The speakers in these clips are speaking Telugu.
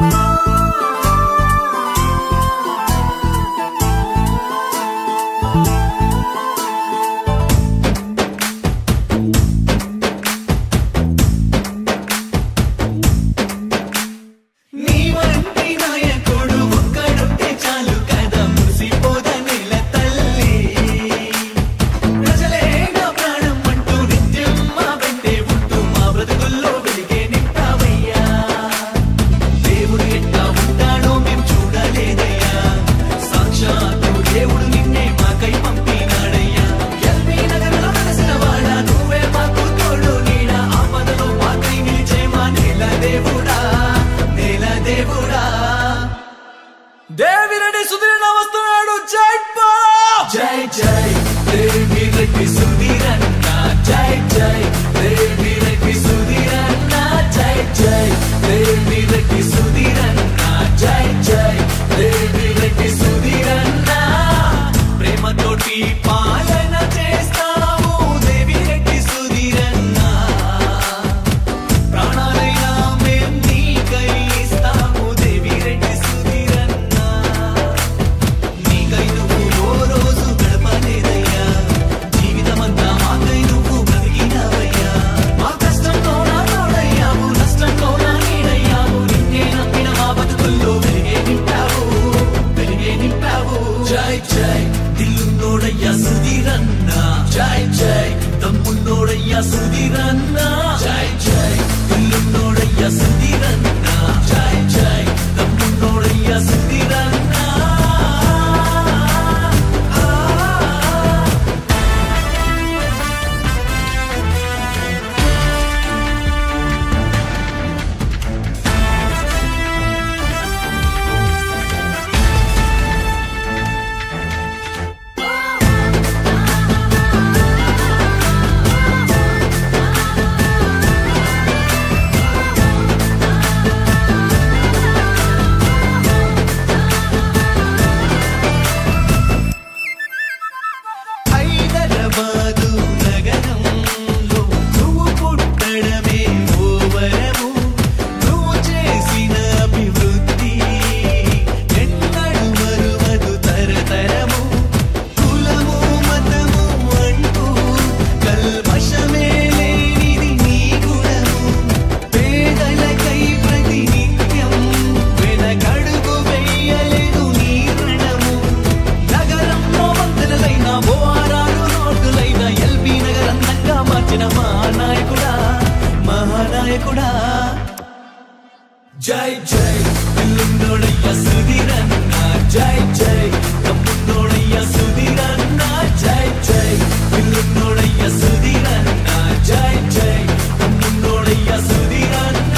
నీ వంటి నాయకుడు ఒక్కడుంటే చాలు కదా మురిసిపోద నెల తల్లి ప్రజలే నా ప్రాణం అంటూ నిత్యం మా వెంటే ఉంటూ మా బ్రతుకుల్లో వెలిగే నింపావయ్యా దేవుడు ఎట్లా ఉంటాడో మేం చూడలేదయ్యా సాక్షాత్తు దేవుడు నిన్నే మాకై పంపినాడయ్యా ఎల్బీ నగరంలో వెలసిన వాడ నువ్వే మాకు తోడు నీడ ఆపదలో మాకై నిలిచే మా నేల దేవుడా నేల దేవుడా దేవిరెడ్డి సుధీరణ వస్తున్నాడు జై బాలా జై జై దేవి రెడ్డి సుధీరన్న జై జై దేవి రెడ్డి సుధీరన్న జై జై దేవి రెడ్డి సుధీరన్న జై జై దేవి రెడ్డి సుధీరన్న ప్రేమతోటి పాలన చేస్తాము దేవి రెడ్డి సుధీరన్న ప్రాణాలైనా మేం నీకై ఇస్తాము దేవి రెడ్డి సుధీరన్న నీకై నువ్వు ఓ రోజు గడపలేదయ్యా జీవితమంతా మాకై నువ్వు బ్రతికినావయ్యా మా కష్టంలో నా తోడయ్యావు నష్టంలో నా నీడయ్యావు నిన్నే నమ్మిన మా బతుకుల్లో వెలిగే నింపావు వెలిగే నింపావు జై జై దిల్లున్నోడయ్యా సుధీరన్న జై జై తమ్మున్నోడయ్యా సుధీరన్న జై జై దిల్లున్నోడయ్యా సుధీరన్న జై జై తమ్మున్నోడయ్యా సుధీరన్న హైదరాబాదు నగరంలో నువ్వు పుట్టడమే ఓ వరము నువ్వు చేసిన అభివృద్ధి ఎన్నడు మరువదు తరతరము కులము మతము అంటూ కల్మషమే లేనిది నీ గుణము పేదలకై ప్రతినిత్యం వెనకడుగు వెయ్యలేదు నీ రణము నగరంలో వంతెనలైన ఓఆర్ఆర్ రోడ్డులైన ఎల్బీ నగర్ అందంగా మార్చిన మహానాయకుడా మహానాయకుడా జై జై పిల్లున్నోడయ్య సుధీరన్న జై జై తమ్మున్నోడయ్య సుధీరన్న జై జై పిల్లున్నోడయ్య సుధీరన్న జై జై తమ్మున్నోడయ్య సుధీరన్న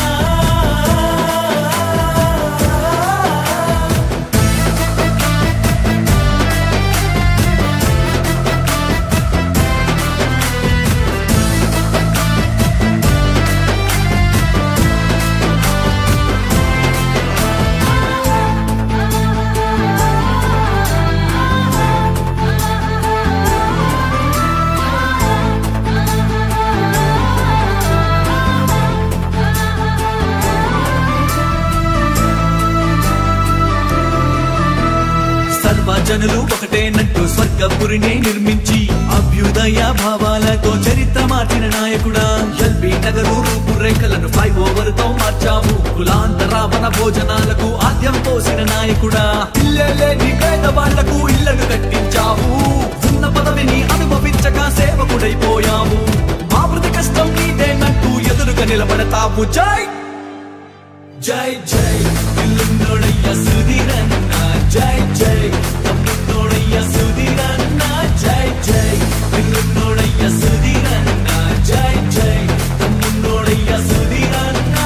సర్వజనులు ఒకటేనంటూ స్వర్గపురినే నిర్మించి అభ్యుదయ భావాలతో చరిత్ర మార్చిన నాయకుడా ఎల్బీ నగరు రూపురేఖలను ఫ్లై ఓవర్ తో మార్చావు కులాంతరావణ భోజనాలకు ఆద్యం పోసిన నాయకుడా ఇల్లే లేని పేదవాళ్లకు ఇళ్లను కట్టించావు ఉన్న పదవిని అనుభవించక సేవకుడైపోయావు మా ప్రతి కష్టం నీదేనంటూ ఎదురుగా నిలబడతావు జై జై జై పిల్లున్నోడయ్య సుధీరన్న జై జై తమ్మున్నోడయ్య సుధీరన్న జై జై పిల్లున్నోడయ్య సుధీరన్న జై జై తమ్మున్నోడయ్య సుధీరన్న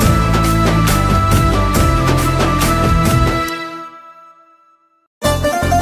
జై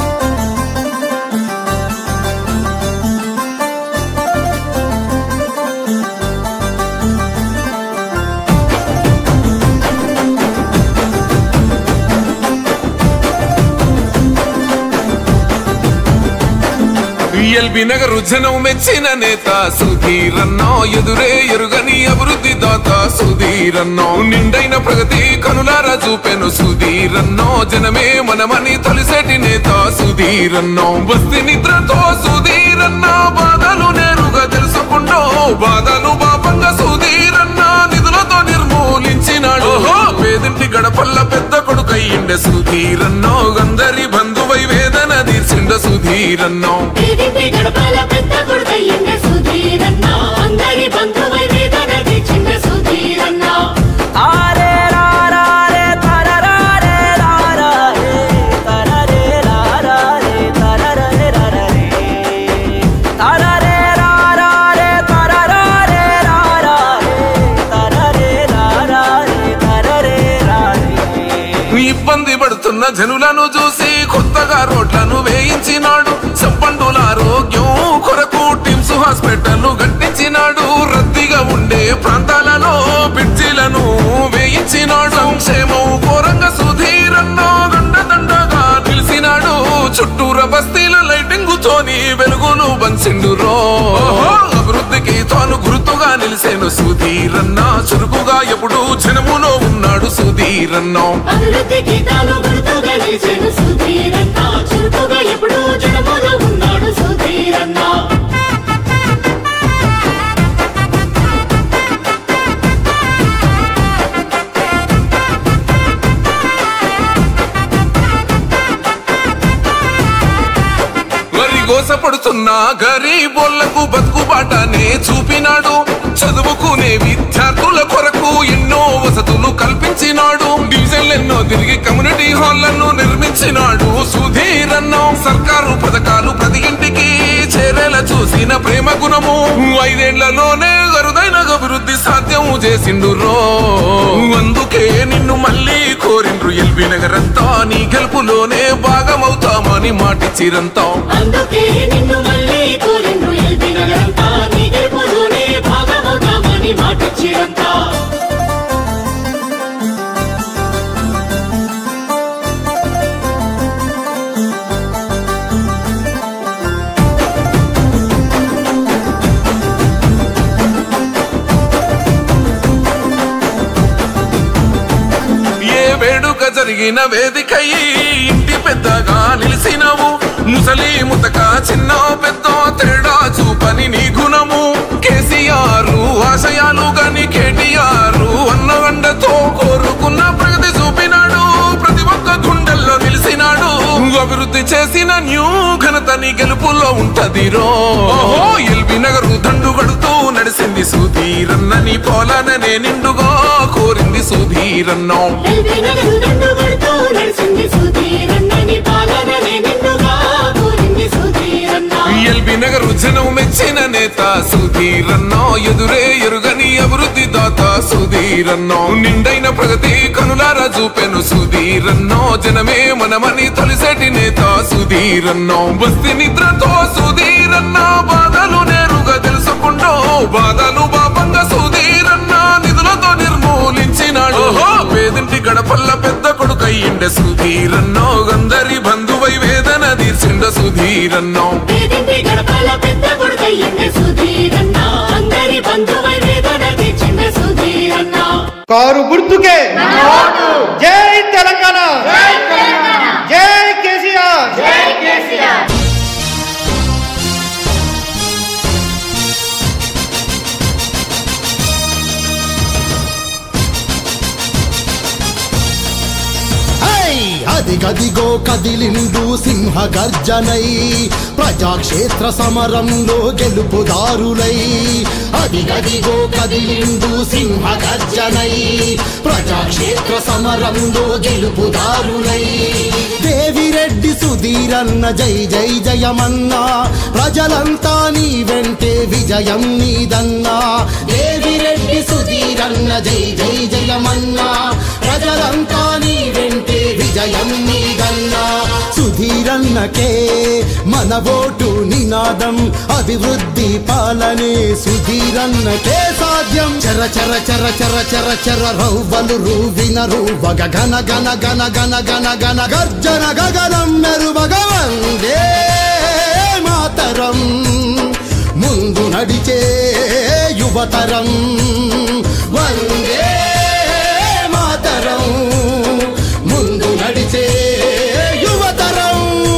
ఎల్బి నగరు జనం మెచ్చిన నేత సుధీరన్నో ఎదురే ఎరుగని అభివృద్ధి దాత సుధీరన్నో నిండైన ప్రగతి కనులారా చూపెను సుధీరన్నో జనమే మనమని తొలిసేటి నేత సుధీరన్నో బస్తి నిద్రతో సుధీరన్న బాధలు నేరుగా తెలుసుకుంటూ బాధలు పాపంగా సుధీరన్న నిధులతో నిర్మూలించినాడు పేదింటి గడపల్ల పెద్ద కొడుకయ్యిండే సుధీరన్నో గందరి బంధువై వేదన తీర్చిండ సుధీరన్నో పేదింటి గడపల పెద్ద కొడుకయ్యిండే సుధీరన్న అందరి బంధువై వేదన తీర్చిండే సుధీరన్న తారే రారే తరరారే రారే తరరే రారే తరరే రారే తరరే రారే తరరారే రారే తరరే రారే తరరే రారే ఇబ్బంది పడుతున్న జనులను చూసి కొత్తగా రోడ్లను వేయించినాడు సంపండుల ఆరోగ్యం కొరకు టిమ్స్ హాస్పిటల్ కట్టించినాడు రద్దీగా ఉండే ప్రాంతాలలో బ్రిడ్జిలను వేయించినాడు సంక్షేమం ఘోరంగా సుధీరన్నో గండదండగా నిలిచినాడు చుట్టూర బస్తీల లైటింగ్ తోని వెలుగులు బంచిండు రో అభివృద్ధికి తాను గుర్తుగా నిలిసేను సుధీరన్న చురుకుగా ఎప్పుడు జనములో ఉన్నాడు సుధీరన్నో అభివృద్ధి గీతాలు గుర్తుగా నిలిచెను సుధీరన్న చురుకుగా ఎప్పుడు జనములో ఉన్నాడు సుధీరన్న వరి గోసపడుతున్న గరీబోళ్లకు బతుకుబాటనే చూపినాడు చదువుకునే విద్యార్థుల కొరకు ఎన్నో వసతులు కల్పించినాడు డివిజన్లు ఎన్నో తిరిగి కమ్యూనిటీ హాళ్లను నిర్మించినాడు సుధీరన్నో సర్కారు పథకాలు ప్రతి ఇంటికి చేరేలా చూసిన ప్రేమ గుణము ఐదేళ్లలోనే అరుదైన అభివృద్ధి సాధ్యం చేసిండు రో అందుకే నిన్ను మళ్ళీ కోరిండ్రు ఎల్బి నగరంతా నీ గెలుపులోనే భాగమవుతామని మాటిచ్చిరంతా అందుకే నిన్ను మళ్ళీ కోరిండ్రు ఎల్బి నగరంతా నీ గెలుపులోనే భాగమవుతామని మాటిచ్చిరంతా ఏ వేడుక జరిగిన వేదికయి ఇంటి పెద్దగా నిలిసినవు ముసలి ముతక చిన్న పెద్ద తేడా చూపని నీ గుణము కేసీఆర్ ఆశయాలు గాని కేటీఆర్ అన్నగండతో కోరుకున్న ప్రగతి చూపినాడు ప్రతి ఒక్క గుండెల్లో నిలిసినాడు అభివృద్ధి చేసిన న్యూ ఘనత నీ గెలుపుల్లో ఉంటది రో ఎల్బి నగరు దండు గడుతూ నడిసింది సుధీరన్న నీ పోలాననే నిండుగా కోరింది సుధీరన్నో ఎల్బి నగరు దండు కొడుతూ నడిచింది సుధీరన్న నీ పాలననే నిండుగా కోరింది సుధీరన్న ఎల్బి నగరు జనం మెచ్చిన నేత సుధీరన్నో ఎదురే ఎరుగని అభివృద్ధి దాత సుధీరన్నో నిండైన ప్రగతి కనులారా చూపెను సుధీరన్నో జనమే మనమని తొలిసేటి నేత సుధీరన్నో బస్తి నిద్రతో సుధీరన్న బాధలు నేరుగా తెలుసుకుంటూ బాధలు పాపంగా సుధీరన్న నిధులతో నిర్మూలించినాడు పేదింటి గడపల్ల పెద్ద కొడుకయ్యిండే సుధీరన్నో గందరి బంధువై వేదన తీర్చిండ సుధీరన్నో పేదింటి గడపల పెద్ద కొడుకయ్యిండే సుధీరన్న అందరి బంధువై వేదన తీర్చిండే సుధీరన్న కారు గుర్తుకే జై తెలంగాణ జై కేసీఆర్ హై! అదిగదిగో కదిలిండు సింహ గర్జనై ప్రజాక్షేత్ర సమరంలో గెలుపుదారులై అదిగదిగో కదిలిండు సింహ గర్జనై ప్రజాక్షేత్ర సమరంలో గెలుపుదారులై దేవిరెడ్డి సుధీరన్న జై జై జయమన్నా ప్రజలంతా నీ వెంటే విజయం నీదన్నా దేవిరెడ్డి సుధీరన్న జై జై జయమన్నా ప్రజలంతా నీ వెంటే విజయం నీదన్నా సుధీరన్నకే మన ఓటు నినాదం అభివృద్ధి పాలనే సుధీరన్నకే సాధ్యం చర చర చర చర చర చర రవ్వలు రూవిన రూవగ గన గన గన గన గన గన గర్జన గగనం మెరువగ వందే మాతరం యువతరం ముందు నడిచే యువతరం వందే మాతరం ముందు నడిచే యువతరం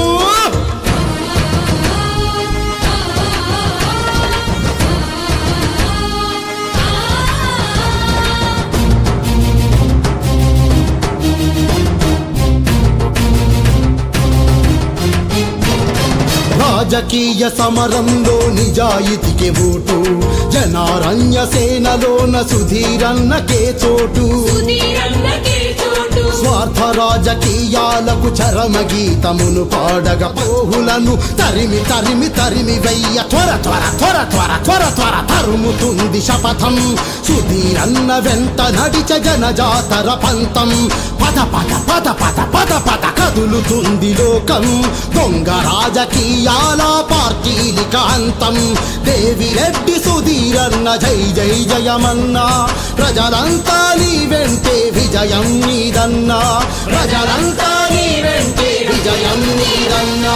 రాజకీయ సమరంలో నిజాయితీకి ఓటు జనారణ్య సేనలోన సుధీరన్నకే చోటు స్వార్థ రాజకీయాలకు చరమ గీతమును పాడగ పోహులను తరిమి తరిమి తరిమి వెయ్య త్వర త్వర త్వర త్వర త్వర త్వర తరుముతుంది శపథం సుధీరన్న వెంట నడిచ జనజాతర పంతం పద పద పద పద పద పద కదులుతుంది లోకం దొంగ రాజకీయాల పార్టీలిక అంతం దేవిరెడ్డి సుధీరన్న జై జై జయమన్నా ప్రజలంతా నీ వెంటే విజయం నీదన్నా ప్రజలంతా నీ వెంటే విజయం నీదన్నా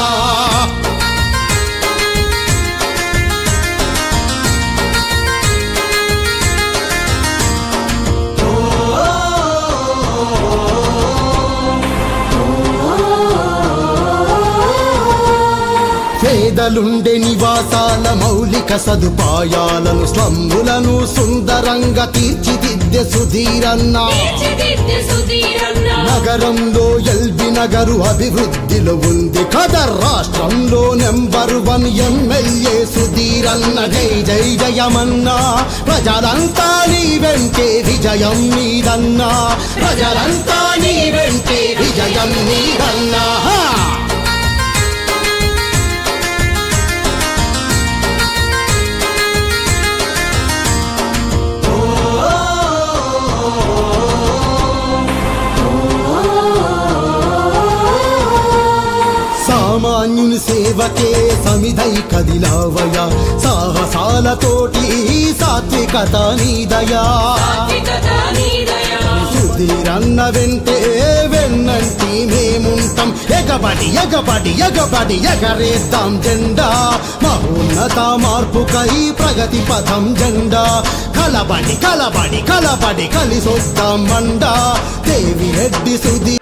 పేదలుండే నివాసాల మౌలిక సదుపాయాలను స్లమ్ములను సుందరంగా తీర్చిదిద్దే సుధీరన్న నగరంలో ఎల్బి నగరు అభివృద్ధిలో ఉంది కదా రాష్ట్రంలో నెంబర్ వన్ ఎమ్మెల్యే సుధీరన్న జై జై జయమన్నా ప్రజలంతా నీ వెంటే విజయం నీదన్నా ప్రజలంతా నీ వెంటే విజయం నీదన్నా హా! సామాన్యుని సేవకే సమిధై కదిలావయ సాహసాలతోటి సాత్వికత నీదయా సుధీరన్న వెంటే వెన్నంటి మేముంటాం ఎగబడి ఎగబడి ఎగబడి ఎగరేద్దాం జెండా మహోన్నత మార్పుకై ప్రగతి పథం జెండా కలబడి కలబడి కలబడి కలిసొద్దాం మండా దేవి Reddy Sudhi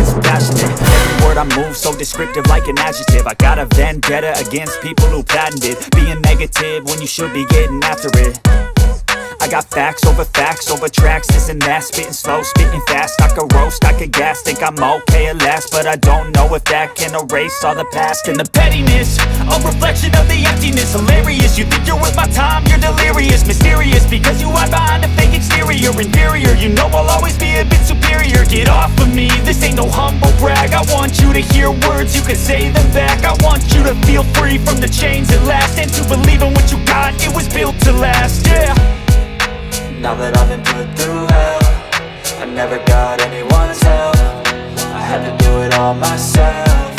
so passionate Every word I move so descriptive like an adjective I got a vendetta against people who patented Being negative when you should be getting after it I got facts over facts over tracks, this and that Spitting slow, spitting fast, I could roast, I could gas Think I'm okay at last, but I don't know if that can erase all the past And the pettiness, a reflection of the emptiness Hilarious, you think you're worth my time, you're delirious Mysterious, because you hide behind a fake exterior Inferior, you know I'll always be a bit superior Get off of me, this ain't no humble brag I want you to hear words, you can say them back I want you to feel free from the chains at last And to believe in what you got, it was built to last, yeah now that I've been put through hell I never got anyone's help I had to do it all myself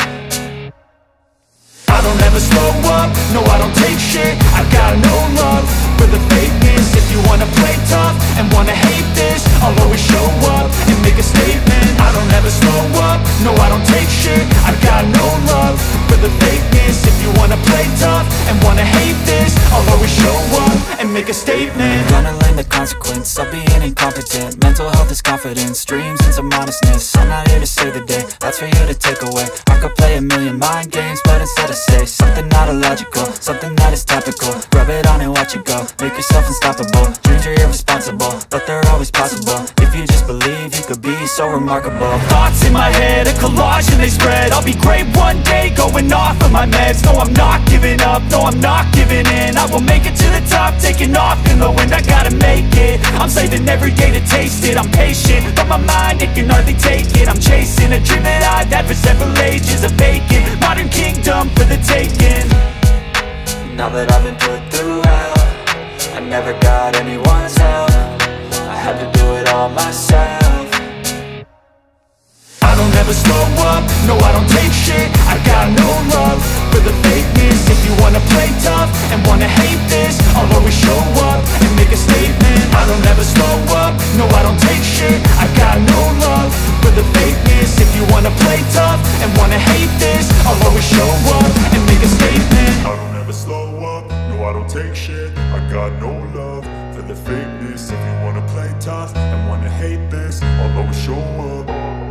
I don't ever slow up, no I don't take shit I got no love for the fakeness If you wanna play tough and wanna hate this I'll always show up and make a statement I don't ever slow up, no I don't take shit I got no love for the fakeness If you wanna play tough and wanna hate this I'll always show up and make a statement Gonna learn the consequence of being incompetent Mental health is confidence, dreams and some honestness I'm not here to save the day, that's for you to take away I could play a million mind games, but instead I say Something not illogical, something that is topical Rub it on and watch it go, make yourself unstoppable Dreams are irresponsible, but they're always possible If you just believe, you could be so remarkable Thoughts in my head, a collage and they spread I'll be great one day, going off of my meds No, I'm not giving up, no, I'm not giving in I will make it to the top, taking off in the wind I gotta make it, I'm saving every day to taste it I'm patient, but my mind, it can hardly take it I'm chasing a dream that I've had for several ages A vacant, modern kingdom for the taking Now that I've been put through hell I never got anyone's help I had to do it all myself I don't ever slow up, no I don't take shit I got no love for the fakeness If you wanna play tough and wanna hate this I'll always show up and make a statement I don't ever slow up, no I don't take shit I got no love for the fakeness If you wanna play tough and wanna hate this I'll always show up and make a statement I don't ever slow up, no I don't take shit I got no love for the fakeness If you wanna play tough and wanna hate this I'll always show up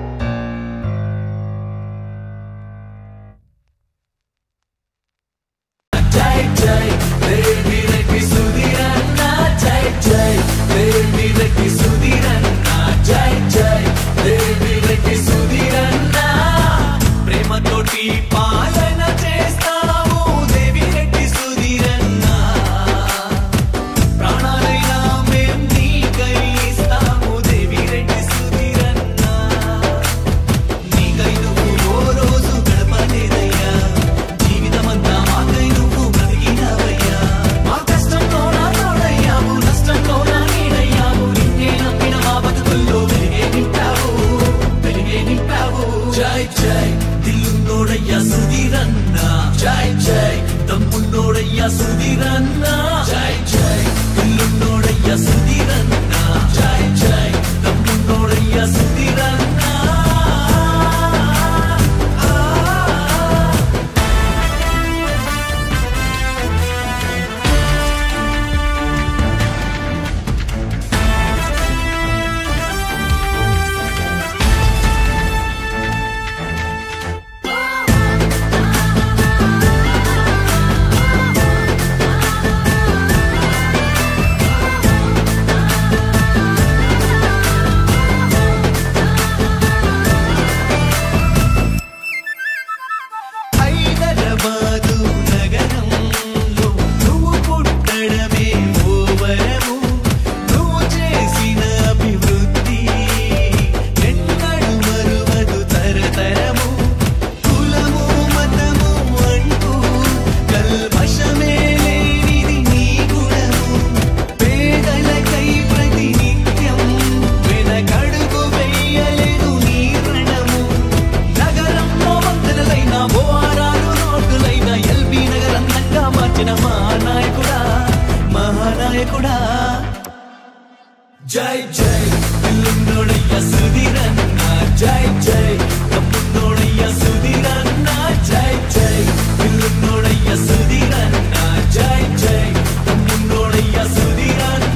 జై జై బేబీ రెడ్డి సుధీరన్న జై జై బేబీ రెడ్డి సుధీరన్న జై జై బేబీ రెడ్డి సుధీరన్న ప్రేమతోటి పాలన చేస్తాము దేవి రెడ్డి సుధీరన్న ప్రాణాలైనా మేం నీకై ఇస్తాము దేవి రెడ్డి సుధీరన్న నీకై నువ్వు ఓ రోజు గడపలేదయ్యా జీవితమంతా మాకై నువ్వు బ్రతికినావయ్యా మా కష్టంలో నా తోడయ్యావు నష్టంలో నా నీడయ్యావు నిన్నే నమ్మిన మా బతుకుల్లో వెలిగే నింపావు వెలిగే నింపావు జై జై దిల్లున్నోడయ్యా సుధీరన్న జై జై దమ్మున్నోడయ్యా సుధీరన్న జై జై దిల్లున్నోడయ్యా సుధీరన్న జై జై దమ్మున్నోడయ్యా సుధీరన్న హైదరాబాదు నగరంలో నువ్వు పుట్టడమే ఓ వరము నువ్వు చేసిన అభివృద్ధి ఎన్నడు మరువదు తరతరము కులము మతము అంటూ కల్మషమే లేనిది నీ గుణము పేదలకై ప్రతినిత్యం వెనకడుగు వెయ్యలేదు నీ రణము నగరంలో వంతెనలైన బోరాలు రోడ్డులైన ఎల్బీ నగర్ అందంగా మార్చిన మహానాయకుడా మహానాయకుడా జై జై పిల్లున్నోడయ్య సుధీరన్న జై జై తమ్మున్నోడయ్య సుధీరన్న జై జై పిల్లున్నోడయ్య సుధీరన్న జై జై తమ్మున్నోడయ్య సుధీరన్న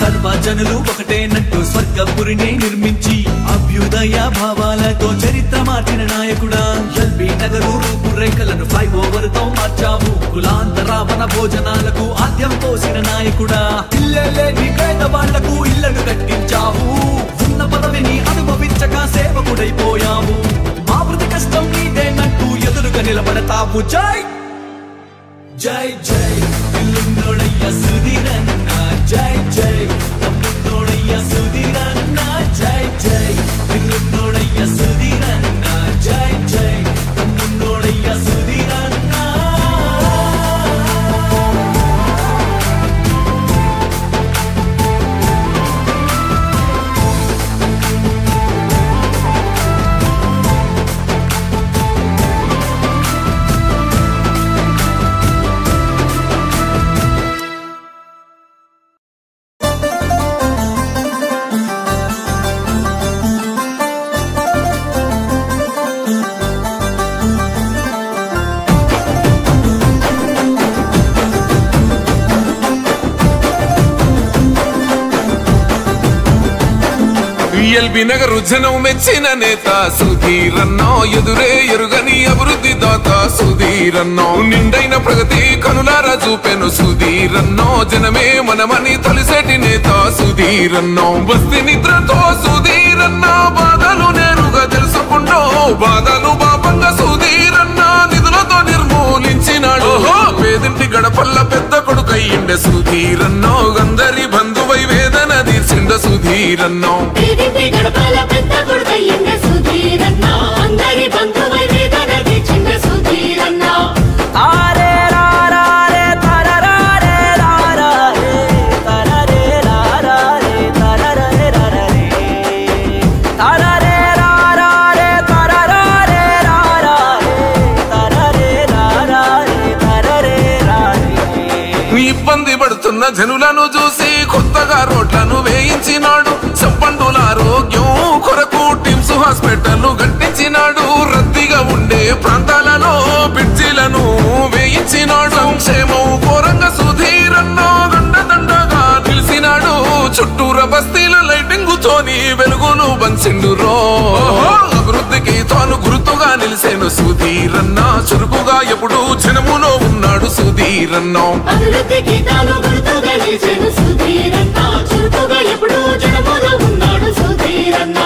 సర్వజనులు ఒకటేనట్టు స్వర్గపురిని నిర్మించి అభ్యుదయ భావాలతో చరిత్ర మార్చిన నాయకుడా ఎల్బీ నగరు రూపురేఖలను ఫ్లై ఓవర్ తో మార్చావు కులాంతరావన భోజనాలకు ఆద్యం పోసిన నాయకుడా ఇల్లే లేని పేదవాళ్లకు ఇళ్లను కట్టించావు ఉన్న పదవిని అనుభవించక సేవకుడైపోయావు మా వృతి కష్టం నీదేనట్టు ఎదురుగా నిలబడతావు జై జై జై ఇల్లున్నోడయ్య సుధీరన్న జై జై తమ్మున్నోడయ్య సుధీరన్న జై జై ఇల్లున్నోడయ్య సుధీరన్న జై జై తమ్మున్నోడయ్య సుధీరన్న ఎల్బి నగరు జనం మెచ్చిన నేత సుధీరన్నో ఎదురే ఎరుగని అభివృద్ధి దాత సుధీరన్నో నిండైన ప్రగతి కనులారా చూపెను సుధీరన్నో జనమే మనమని తొలిసేటి నేత సుధీరన్నో బస్తి నిద్రతో సుధీరన్న బాధలు నేరుగా తెలుసుకుంటూ బాధలు బాపంగా సుధీరన్న నిధులతో నిర్మూలించినాడు పేదింటి గడపల్ల పెద్ద కొడుకయ్యిండే సుధీరన్నో గందరి బంధువై వేదన తీర్చిండ సుధీరన్నో పేదింటి గడపల పెద్ద కొడుకయ్యింది సుధీరన్న అందరి బంధువై వేదన తీర్చింది సుధీరన్న తారే రారే తరరారే రారే తరరే రారే తరరే రారే తరరే రారే తరరారే రారే తరరే రారే తరరే రారే ఇబ్బంది పడుతున్న జనులను చూసి కొత్తగా రోడ్లను వేయించినాడు సంపండుల ఆరోగ్యం కొరకు టిమ్స్ హాస్పిటల్ కట్టించినాడు రద్దీగా ఉండే ప్రాంతాలలో బ్రిడ్జిలను వేయించినాడు సంక్షేమం ఘోరంగా సుధీరన్న గండదండగా నిలిచినాడు చుట్టూర బస్తీల లైటింగ్ తోని వెలుగును బంచిండు రో అభివృద్ధికి తాను గుర్తుగా నిలిసేను సుధీరన్న చురుకుగా ఎప్పుడు జనములో ఉన్నాడు సుధీరన్నో అభివృద్ధికి తాను గుర్తుగా నిలిచెను సుధీరన్న చురుకుగా ఎప్పుడు జనములో ఉన్నాడు సుధీరన్న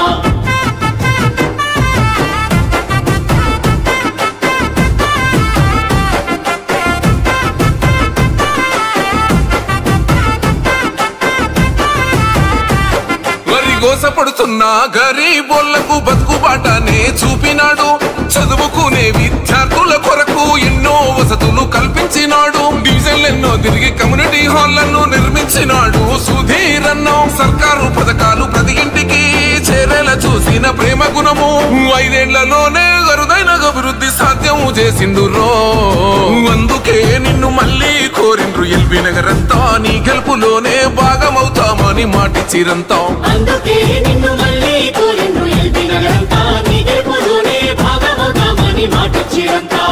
వరి గోసపడుతున్న గరీబోళ్లకు బతుకుబాటనే చూపినాడు చదువుకునే విద్యార్థుల కొరకు ఎన్నో వసతులు కల్పించినాడు డివిజన్లు ఎన్నో తిరిగి కమ్యూనిటీ హాళ్లను నిర్మించినాడు సుధీరన్న సర్కారు పథకాలు ప్రతి ఇంటికి చేరేలా చూసిన ప్రేమ గుణము ఐదేళ్లలోనే అరుదైన అభివృద్ధి సాధ్యం చేసిండు రో అందుకే నిన్ను మళ్ళీ కోరిండ్రు ఎల్బీ నగరంతా నీ గెలుపులోనే భాగమవుతామని మాటిచ్చిరంతా అందుకే నిన్ను మళ్ళీ కోరిండ్రు ఎల్బీ నగరంతా నీ గెలుపులోనే భాగమవుతామని మాటిచ్చిరంతా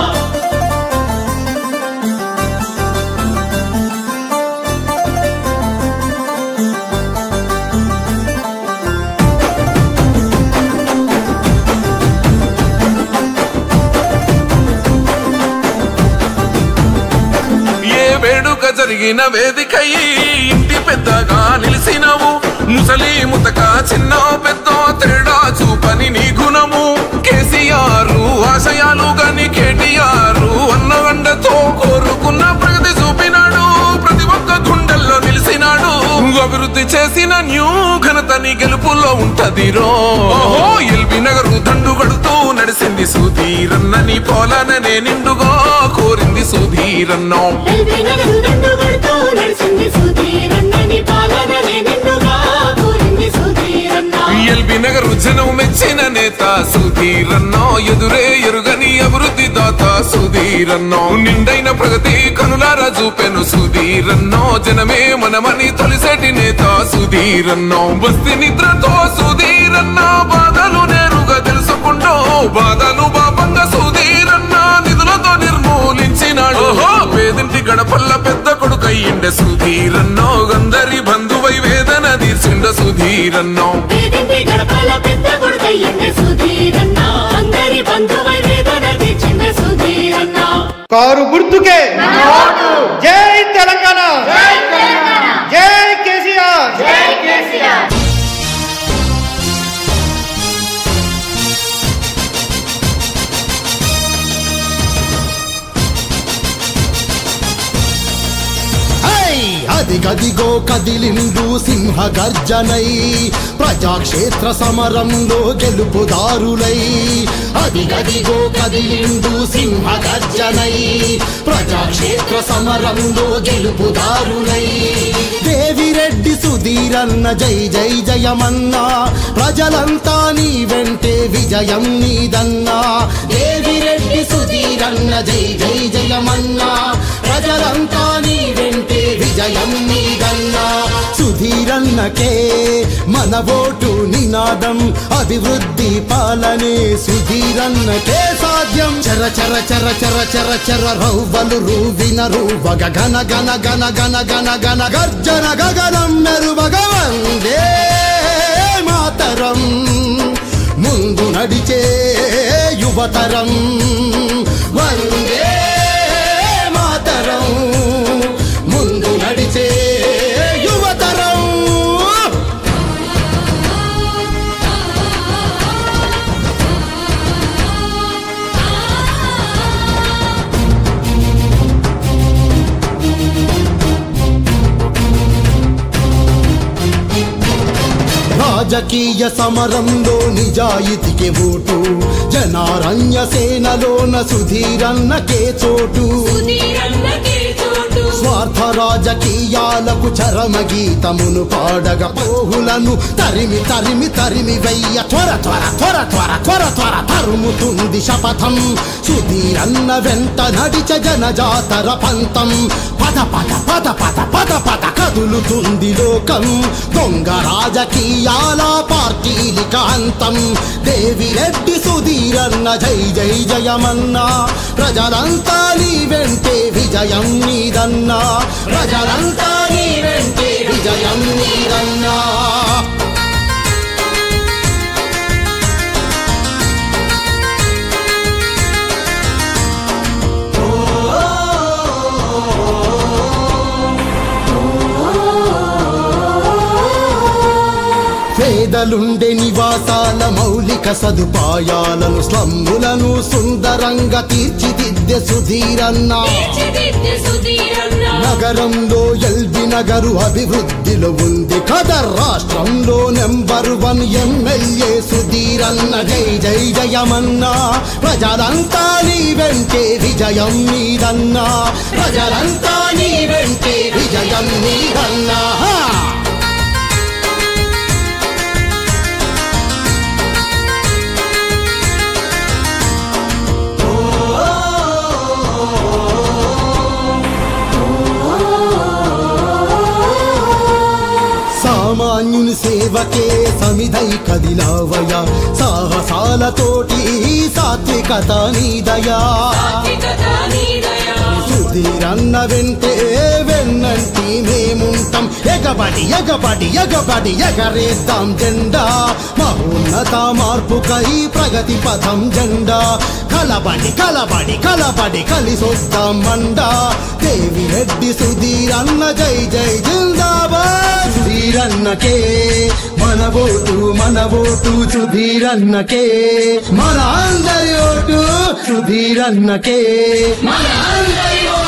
ఏ వేడుక జరిగిన వేదికయి ఇంటి పెద్దగా నిలిసినవు ముసలి ముతక చిన్న పెద్ద తేడా చూపని నీ గుణము కేసీఆర్ ఆశయాలు గని కేటీఆర్ అన్నగండతో కోరుకున్న ప్రగతి చూపినాడు ప్రతి ఒక్క గుండెల్లో నిలిసినాడు అభివృద్ధి చేసిన న్యూ ఘనత నీ గెలుపులో ఉంటది రో ఓహో ఎల్బీ నగరు దండు గడుతూ నడిసింది సుధీరన్న నీ పోలననే నిండుగా కోరింది సుధీరన్నో ఎల్బీ నగరు దండు కొడుతూ నడిచింది సుధీరన్న నీ పాలననే నిండుగా కోరింది సుధీరన్న ఎల్బీ నగరు జనం మెచ్చిన నేత సుధీరన్నో ఎదురే ఎరుగని అభివృద్ధి దాత సుధీరన్నో నిండైన ప్రగతి కనులారా చూపెను సుధీరన్నో జనమే మనమని తొలిసేటి నేత సుధీరన్నో బస్తి నిద్రతో సుధీరన్న బాధలు నేరుగా తెలుసుకుంటూ బాధలు పాపంగా సుధీరన్న నిధులతో నిర్మూలించినాడు పేదింటి గడపల్ల పెద్ద కొడుకయ్యిండే సుధీరన్నో గందరి బంధువై వేదన సుధీరన్నో పేదింటి గడపల పెద్ద కొడుకయ్యింది సుధీరన్న అందరి బంధువై వేదన తీర్చింది సుధీరన్న కారు గుర్తుకే జై తెలంగాణ జై కేసీఆర్ హై! అదిగదిగో కదిలిండు సింహ గర్జనై ప్రజాక్షేత్ర సమరంలో గెలుపుదారులై అదిగదిగో కదిలిండు సింహ గర్జనై ప్రజాక్షేత్ర సమరంలో గెలుపుదారులై దేవిరెడ్డి సుధీరన్న జై జై జయమన్నా ప్రజలంతా నీ వెంటే విజయం నీదన్నా దేవిరెడ్డి సుధీరన్న జై జై జయమన్నా ప్రజలంతా నీ వెంటే విజయం నీదన్నా సుధీరన్నకే మన ఓటు నినాదం అభివృద్ధి పాలనే సుధీరన్నకే సాధ్యం చర చర చర చర చర చర రౌవలు రూవిన రూవగ గన గన గన గన గన గన గర్జన గగనం మెరువగ వందే మాతరం ముందు నడిచే యువతరం వందే మాతరం ముందు నడిచే యువతరం రాజకీయ సమరంలో నిజాయితీకి ఓటు జనారణ్య సేనలోన సుధీరన్నకే చోటు స్వార్థ రాజకీయాలకు చరమ గీతమును పాడగ పోహులను తరిమి తరిమి తరిమి వెయ్య త్వర త్వర త్వర త్వర త్వర త్వర తరుముతుంది శపథం సుధీరన్న వెంట నడిచ జనజాతర పంతం పద పద పద పద పద పద కదులుతుంది లోకం దొంగ రాజకీయాల పార్టీలిక అంతం దేవిరెడ్డి సుధీరన్న జై జై జయమన్నా ప్రజలంతా నీ వెంటే విజయం నీదన్నా ప్రజలంతా నీ వెంటే విజయం నీదన్నా పేదలుండే నివాసాల మౌలిక సదుపాయాలను స్లమ్ములను సుందరంగా తీర్చిదిద్దే సుధీరన్న నగరంలో ఎల్బి నగరు అభివృద్ధిలో ఉంది కదర్ రాష్ట్రంలో నెంబర్ వన్ ఎమ్మెల్యే సుధీరన్న జై జై జయమన్నా ప్రజలంతా నీ వెంటే విజయం నీదన్నా ప్రజలంతా నీ వెంటే విజయం నీదన్నా హా! సామాన్యుని సేవకే సమిధై కదిలావయ సాహసాలతోటి సాత్వికత నీదయా సుధీరన్న వెంటే వెన్నంటి మేముంటాం ఎగబడి ఎగబడి ఎగబడి ఎగరేద్దాం జెండా మహోన్నత మార్పుకై ప్రగతి పథం జెండా కలబడి కలబడి కలబడి కలిసొద్దాం మండా దేవి రెడ్డి సుధీరన్న జై జై జిందాబాద్ సుధీరన్నకే మన ఓటు మన ఓటు సుధీరన్నకే మన అందరి ఓటు సుధీరన్నకే మన అందరి ఓటు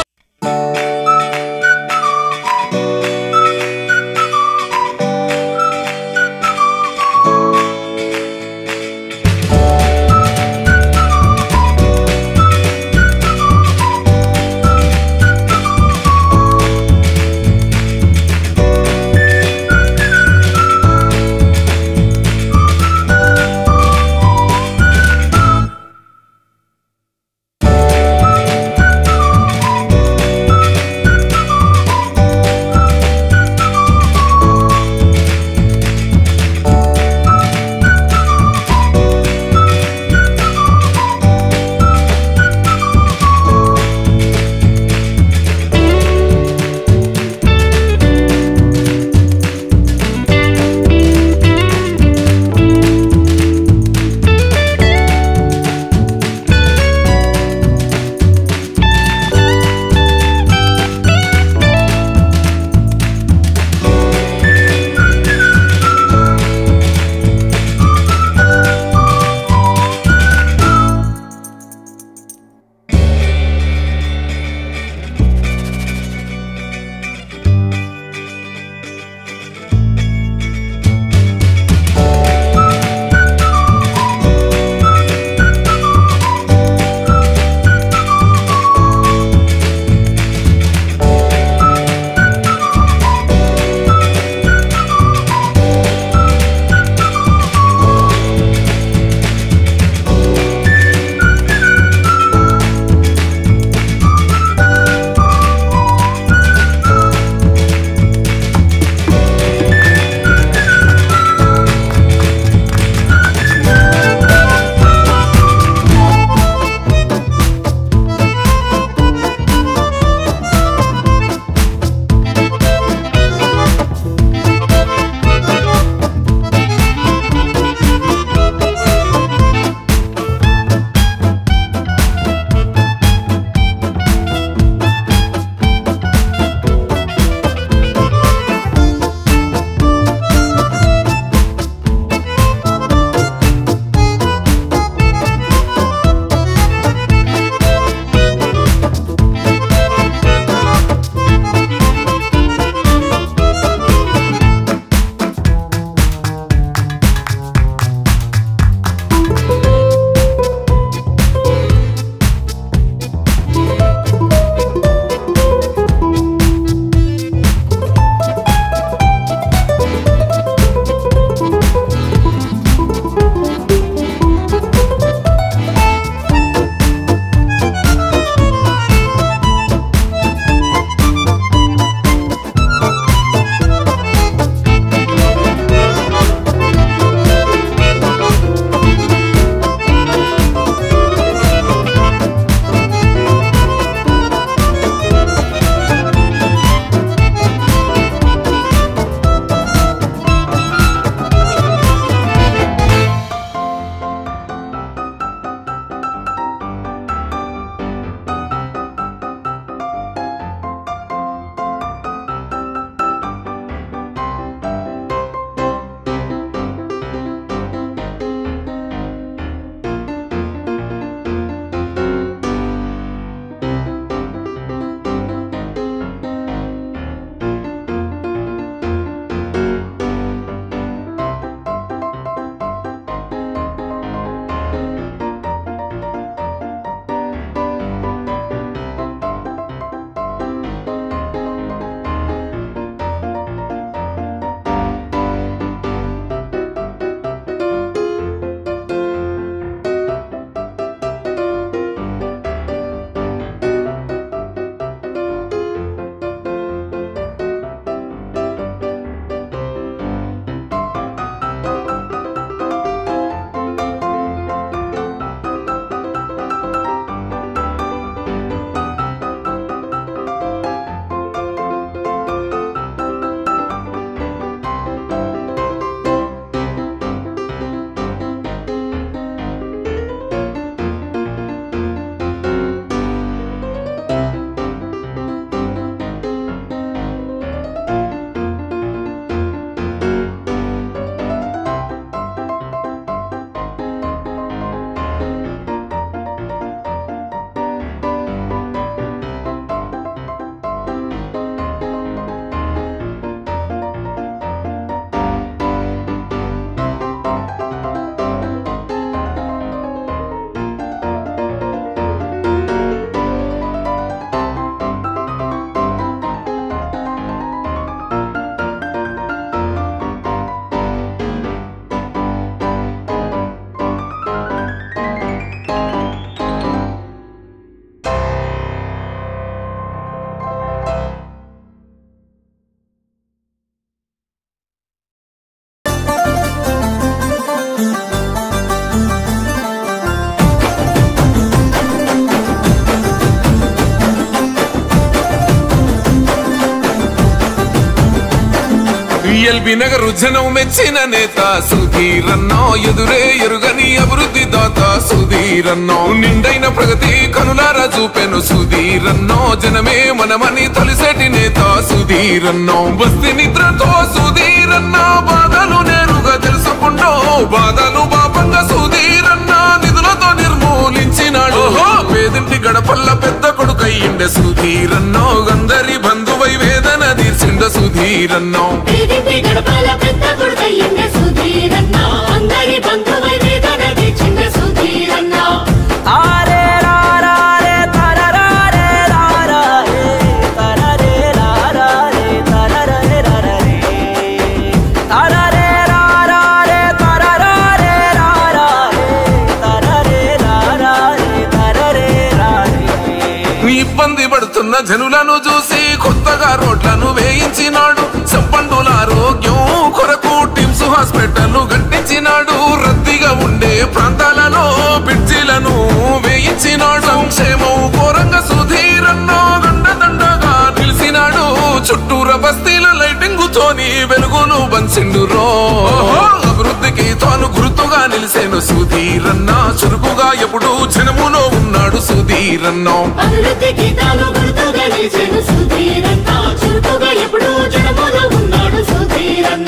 ఎల్బి నగరు జనం మెచ్చిన నేత సుధీరన్నో ఎదురే ఎరుగని అభివృద్ధి దాత సుధీరన్నో నిండైన ప్రగతి కనులారా చూపెను సుధీరన్నో జనమే మనమని తొలిసేటి నేత సుధీరన్నో బస్తి నిద్రతో సుధీరన్న బాధలు నేరుగా తెలుసుకుంటూ బాధలు పాపంగా సుధీరన్న నిధులతో నిర్మూలించినాడు ఓహో, పేదింటి గడపల్ల పెద్ద కొడుకయ్యిండే సుధీరన్నో అందరి బంధువై వేదన తీర్చిండ సుధీరన్నో పేదింటి గడపల పెద్ద కొడుకయ్యింద సుధీరన్న అందరి బంధువై వేదన తెచ్చింద సుధీరన్న తారే రారే తరరారే రారే తరరే రారే తరరే రారే తరరే రారే తరరారే రారే తరరే రారే తరరే రారే ఇబ్బంది పడుతున్న జనులను చూసి కొత్తగా రోడ్లను వేయించినాడు సంపండుల ఆరోగ్యం కొరకు టిమ్స్ హాస్పిటల్ కట్టించినాడు రద్దీగా ఉండే ప్రాంతాలలో బ్రిడ్జిలను వేయించినాడు సంక్షేమం ఘోరంగా సుధీరన్నో గండదండగా నిలిచినాడు చుట్టూర బస్తీల లైటింగ్ తోని వెలుగులు బంచిండు రో అభివృద్ధికి తాను గుర్తుగా నిలిసేను సుధీరన్న చురుకుగా ఎప్పుడు జనములో ఉన్నాడు సుధీరన్నో అభివృద్ధికి తాను గుర్తుగా నిలిచెను సుధీరన్న చురుకుగా ఎప్పుడు జనములో ఉన్నాడు సుధీరన్న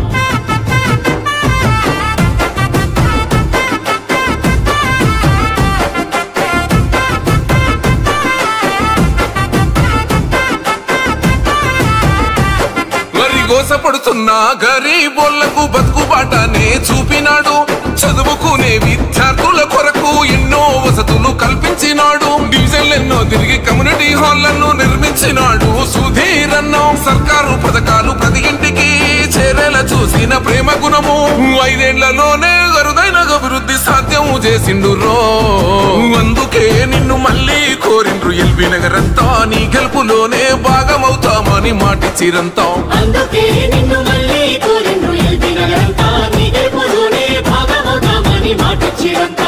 వరి గోసపడుతున్న గరీబోళ్లకు బతుకుబాటనే చూపినాడు చదువుకునే విద్యార్థుల కొరకు ఎన్నో వసతులు కల్పించినాడు డివిజన్లు ఎన్నో తిరిగి కమ్యూనిటీ హాళ్లను నిర్మించినాడు సుధీరన్న సర్కారు పథకాలు ప్రతి ఇంటికి చేరేలా చూసిన ప్రేమ గుణము ఐదేళ్లలోనే అరుదైన అభివృద్ధి సాధ్యం చేసిండు రో అందుకే నిన్ను మళ్ళీ కోరిండ్రు ఎల్బీ నగరంతా నీ గెలుపులోనే భాగమవుతామని మాటిచ్చిరంతా అందుకే నిన్ను మళ్ళీ కోరిండ్రు ఎల్బీ నగరంతా నీ గెలుపులోనే భాగమవుతామని మాటిచ్చిరంతా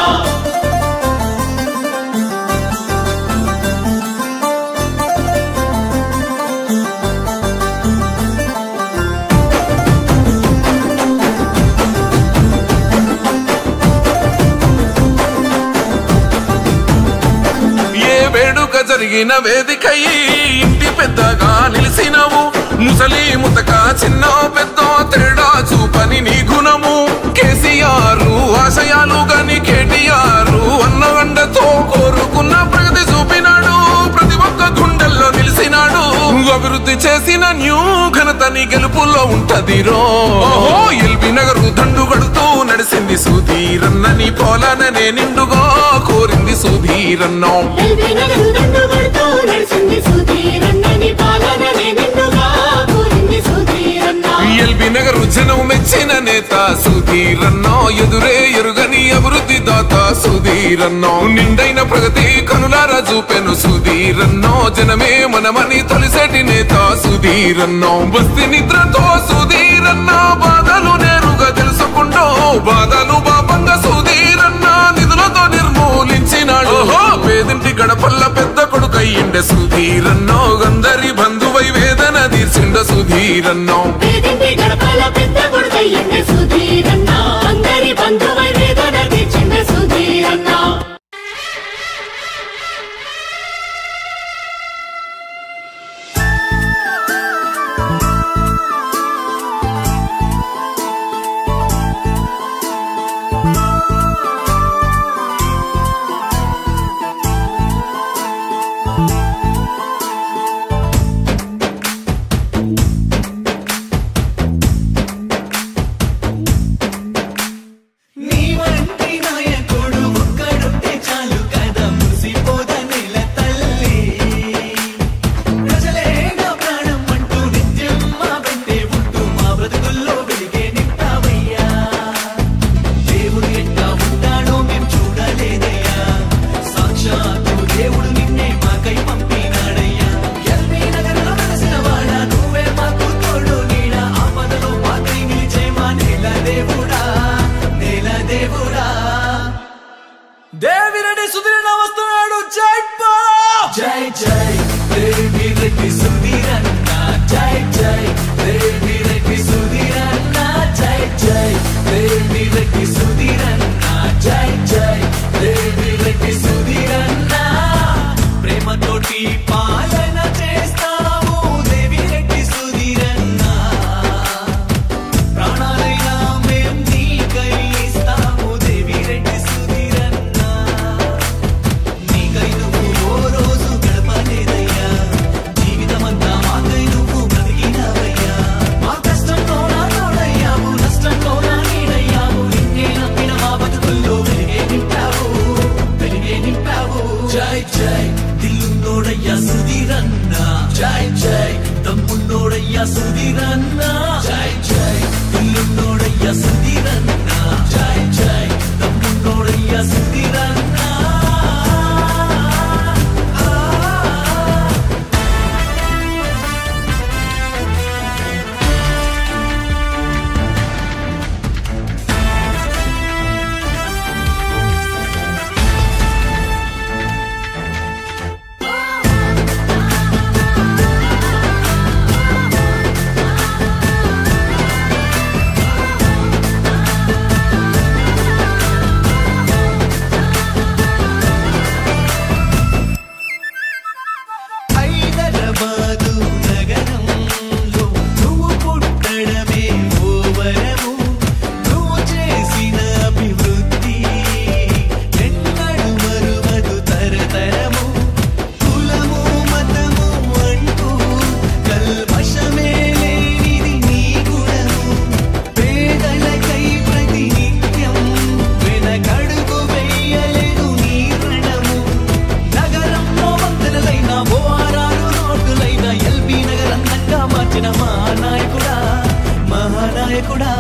ఏ వేడుక జరిగిన వేదికయి ఇంటి పెద్దగా నిలిసినవు ముసలి ముతక చిన్న పెద్ద తేడా చూపని నీ గుణము కేసీఆర్ ఆశయాలు గని కేటీఆర్ అన్న అండతో కోరుకున్న ప్రగతి చూపినాడు ప్రతి ఒక్క గుండెల్లో నిలిసినాడు అభివృద్ధి చేసిన న్యూ ఘనత నీ గెలుపులో ఉంటది రో ఓహో ఎల్బీ నగరు దండు గడుతూ నడిసింది సుధీరన్న నీ పోలాననే నిండుగా కోరింది సుధీరన్నో ఎల్బీ నగరు దండు కొడుతూ నడిచింది సుధీరన్న నీ పాలననే నిండుగా కోరింది సుధీరన్న ఎల్బీ నగరు జనం మెచ్చిన నేత సుధీరన్నో ఎదురే ఎరుగని అభివృద్ధి దాత సుధీరన్నో నిండైన ప్రగతి కనులారా చూపెను సుధీరన్నో జనమే మనమని తొలిసేటి నేత సుధీరన్నో బస్తి నిద్రతో సుధీరన్న బాధలు నేరుగా తెలుసుకుంటూ బాధలు పాపంగా సుధీరన్న నిధులతో నిర్మూలించినాడు ఓహో, పేదింటి గడపల్ల పెద్ద కొడుకయ్యిండే సుధీరన్నో అందరి బంధువై వేదన తీర్చిండ సుధీరన్నో పేదింటి గడపల పెద్ద కొడుకయ్యింది సుధీరన్న అందరి బంధువై వేదన తీర్చింది సుధీరన్న నీ వంటి నాయకుడు ఒక్కడుంటే చాలు కదా ముసిపోద నెల తల్లి ప్రజలే నా ప్రాణం అంటూ నిత్యం మా వెంటే ఉంటూ మా బ్రతుకుల్లో వెలిగే నింపావయ్యా దేవుడు ఎట్లా ఉంటాడో మేం చూడలేదయ్యా సాక్షాత్తు దేవుడు నిన్నే మాకై పంపినాడయ్యా ఎల్బీ నగరంలో వెలసిన వాడ నువ్వే మాకు తోడు నీడ ఆపదలో మాకై నిలిచే మా నేల దేవుడా నేల దేవుడా దేవిరెడ్డి సుధీరణ వస్తున్నాడు జై బాలా జై జై దేవి రెడ్డి సుధీరన్న జై జై దేవి రెడ్డి సుధీరన్న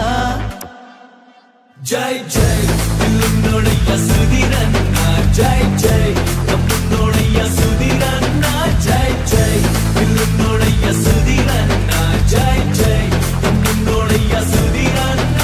జై జై పిల్లున్నోడయ్య సుధీరన్న జై జై తమ్మున్నోడయ్య సుధీరన్న జై జై పిల్లున్నోడయ్య సుధీరన్న జై జై తమ్మున్నోడయ్య సుధీరన్న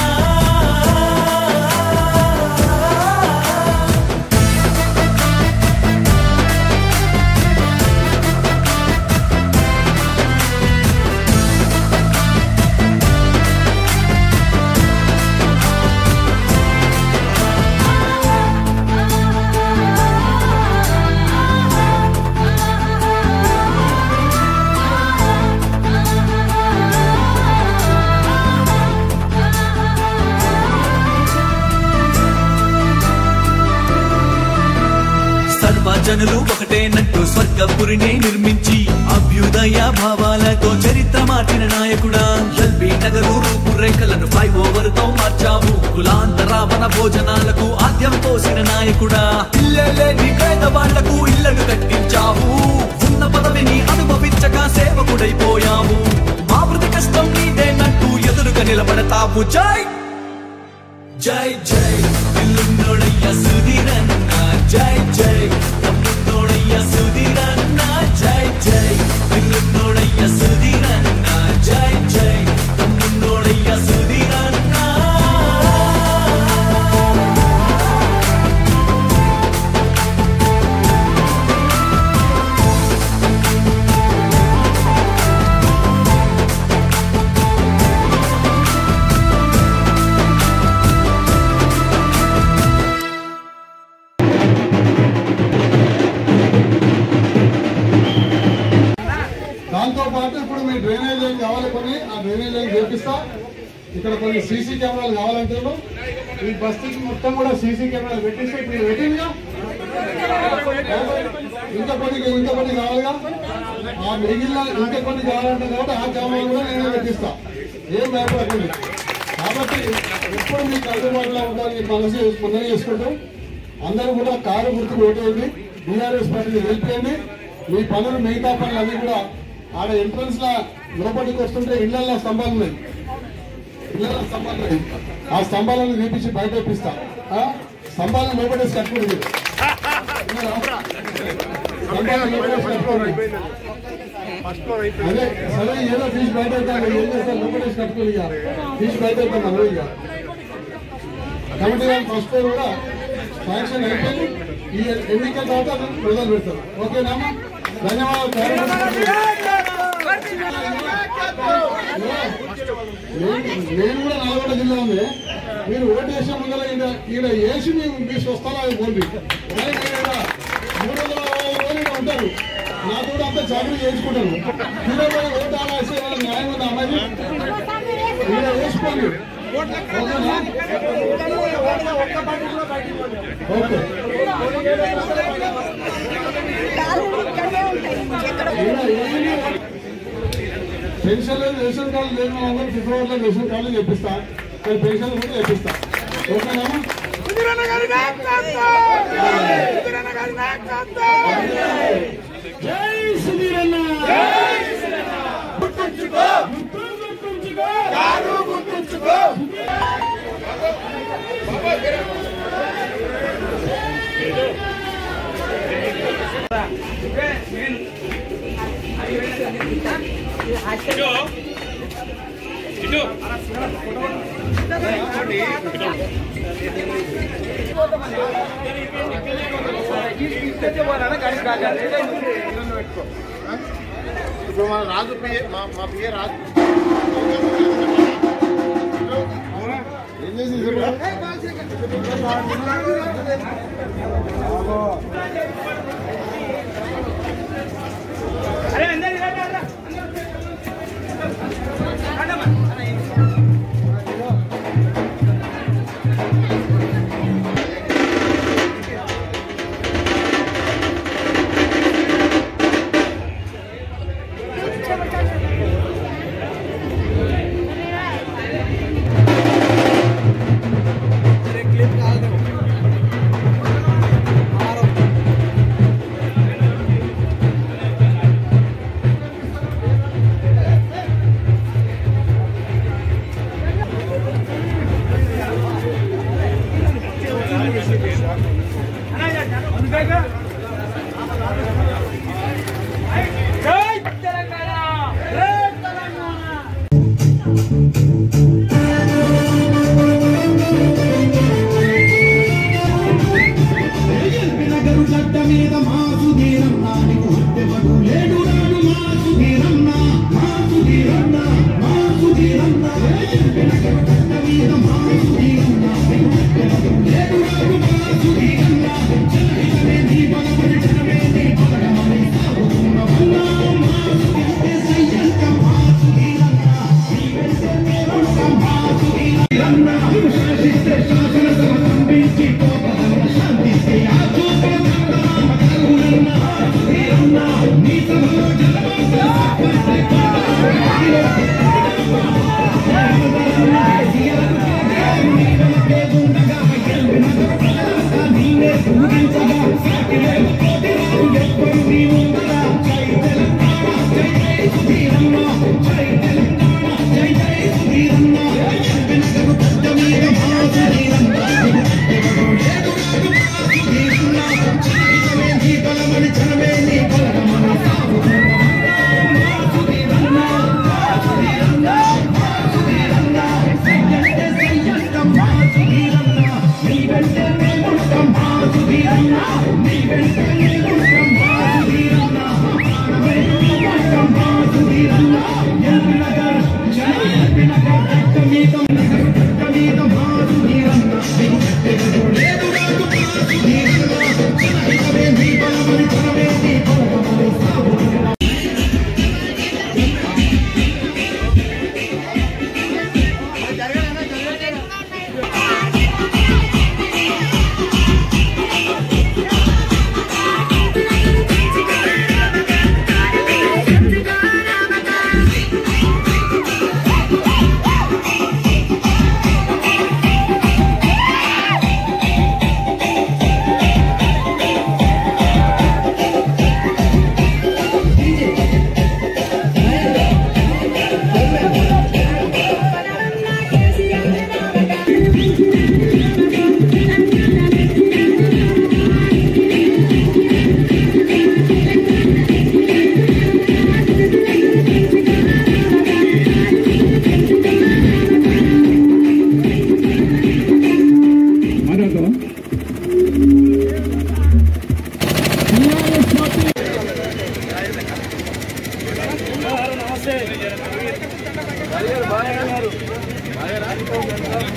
సర్వజనులు ఒకటేనట్టు స్వర్గపురిని నిర్మించి అభ్యుదయ భావాలతో చరిత్ర మార్చిన నాయకుడా ఎల్బీ నగరు రూపురేఖలను ఫ్లై ఓవర్ తో మార్చావు కులాంతరావన భోజనాలకు ఆద్యం పోసిన నాయకుడా ఇల్లలేని పేదవాళ్లకు ఇళ్లను కట్టించావు ఉన్న పదవిని అనుభవించక సేవకుడైపోయావు మా మృతి కష్టం నీదేనట్టు ఎదురుగా నిలబడతావు జై జై జై పిల్లున్నోడయ్య సుధీరన్న జై జై తమ్మున్నోడయ్య సుధీరన్న జై జై పిల్లున్నోడయ్య సుధీరన్న జై జై తమ్మున్నోడయ్య సుధీరన్న దాంతో పాటు ఇప్పుడు మీ డ్రైనేజ్ లైన్ కావాలి కొన్ని ఆ డ్రైనేజ్ లైన్ చేపిస్తా ఇక్కడ కొన్ని సీసీ కెమెరాలు కావాలంటారు ఈ బస్తీకి మొత్తం కూడా సీసీ కెమెరాలు పెట్టిస్తే మీరు పెట్టిందిగా ఇంకా కొన్ని ఇంకా కొన్ని కావాలిగా ఆ మిగిలిన ఇంకా కొన్ని కావాలంటే కాబట్టి ఆ కెమెరాలు కూడా నేను పెట్టిస్తా ఏం భయపడకండి కాబట్టి ఎప్పుడు మీకు అందుబాటులో ఉండాలని మనసు మనం చేసుకుంటూ అందరూ కూడా కారు గుర్తు పెట్టేయండి బీఆర్ఎస్ పార్టీని వెళ్ళిపోయండి మీ పనులు మిగతా పనులు అన్ని కూడా ఆడ ఎంట్రన్స్ లా లోపలికి వస్తుంటే ఇళ్లలో స్తంభాలు ఉన్నాయి ఇళ్లలో స్తంభాలు ఉన్నాయి ఆ స్తంభాలను తీపించి బయట ఇప్పిస్తా ఆ? స్తంభాలను లోపడేసి కట్టుకోండి మీరు. విన్నారా? స్తంభాలను లోపడేసి కట్టుకోండి అదే సరే ఏదో ఫీజు బయట అవుతాను ఏం చేస్తారు లోపడేసి కట్టుకోండి ఇక ఫీజు బయట అవుతాను అదే ఇక కమిటీ వాళ్ళు ఫస్ట్ కూడా శాంక్షన్ అయిపోయింది ఈ ఎన్నికల తర్వాత అది మొదలు పెడతారు ఓకేనా ధన్యవాదాలు నేను కూడా నల్గొండ జిల్లా ఉంది మీరు ఓటు వేసే ముందర ఈడ ఈడ వేసి మేము మీ స్వస్థలా పోండి కానీ మీరు ఈడ మూడు వందల అరవై ఐదు రోజులు ఈడ ఉంటారు నా కూడా అంతా చాకరీ చేయించుకుంటాను ఈడ పోయి ఓటు ఆడ వేసే వాళ్ళ న్యాయం ఉంది అమ్మాయి ఈడ వేసుకోండి ఓకేనా ఓకే పెన్షన్ లేదు రేషన్ కార్డు లేని వాళ్ళందరూ ఫిబ్రవరిలో రేషన్ కార్డు చేపిస్తా కానీ పెన్షన్ కూడా చేపిస్తా ఓకేనా జై సుధీరన్న గుర్తుంచుకో గుర్తుంచుకో కారు గుర్తుంచుకో ఇప్పుడు మన రాజు పిఏ మా మా పిఏ రాజు ఏం చేసి ఇప్పుడు?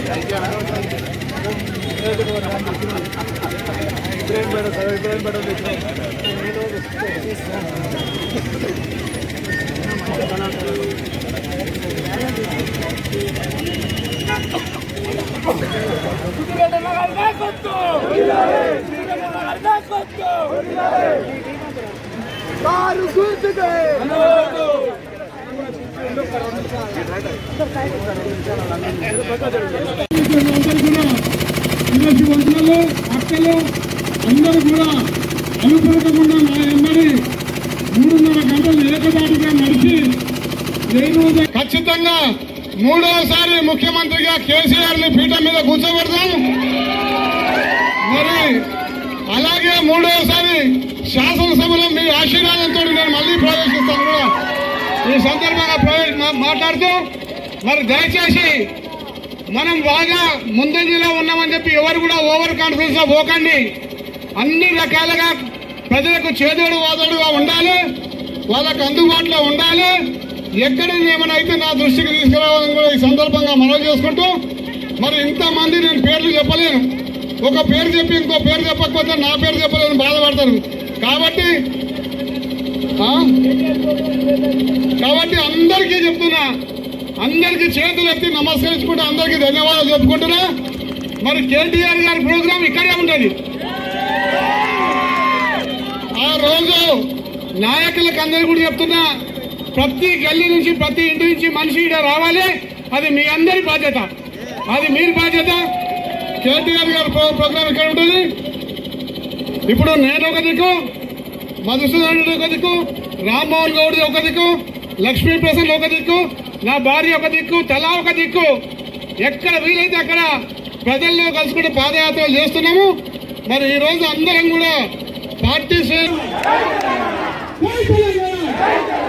వంతులలో అక్కలు అందరూ కూడా అనుకోకుండా నా ఎమ్మడి మూడున్నర గంటలు ఏకదాటిగా నడిచి నేను ఖచ్చితంగా మూడవసారి ముఖ్యమంత్రిగా కేసీఆర్ ని పీఠం మీద కూర్చోబెడదాం మరి అలాగే మూడవసారి శాసనసభలో మీ ఆశీర్వాదంతో నేను మళ్ళీ ప్రవేశిస్తాను కూడా ఈ సందర్భంగా ప్రవే- మా- మాట్లాడుతూ మరి దయచేసి మనం బాగా ముందంజలో ఉన్నామని చెప్పి ఎవరు కూడా ఓవర్ కాన్ఫిడెన్స్ లో పోకండి అన్ని రకాలుగా ప్రజలకు చేదోడు వాదోడుగా ఉండాలి వాళ్ళకు అందుబాటులో ఉండాలి ఎక్కడ ఏమైనా అయితే నా దృష్టికి తీసుకురావాలని కూడా ఈ సందర్భంగా మనవి చేసుకుంటూ మరి ఇంతమంది నేను పేర్లు చెప్పలేను ఒక పేరు చెప్పి ఇంకో పేరు చెప్పకపోతే నా పేరు చెప్పలేని బాధపడతారు కాబట్టి ఆ? కాబట్టి అందరికీ చెప్తున్నా అందరికీ చేతులు ఎత్తి నమస్కరించుకుంటూ అందరికీ ధన్యవాదాలు చెప్పుకుంటున్నా మరి కేటీఆర్ గారి ప్రోగ్రాం ఇక్కడే ఉంటుంది ఆ రోజు నాయకులకు అందరికీ కూడా చెప్తున్నా ప్రతి గల్లీ నుంచి ప్రతి ఇంటి నుంచి మనిషి ఇక్కడ రావాలి అది మీ అందరి బాధ్యత అది మీ బాధ్యత కేటీఆర్ గారి ప్రో- ప్రోగ్రాం ఇక్కడ ఉంటుంది ఇప్పుడు నేను ఒక దిక్కు మధుసూదన్ రెడ్డి ఒక దిక్కు రామ్మోహన్ గౌడ్ ఒక దిక్కు లక్ష్మీ ప్రసన్న ఒక దిక్కు నా భార్య ఒక దిక్కు తలా ఒక దిక్కు ఎక్కడ వీలైతే అక్కడ ప్రజల్లో కలుసుకుంటూ పాదయాత్రలు చేస్తున్నాము మరి ఈ రోజు అందరం కూడా పార్టీ శ్రేణులు జై తెలంగాణ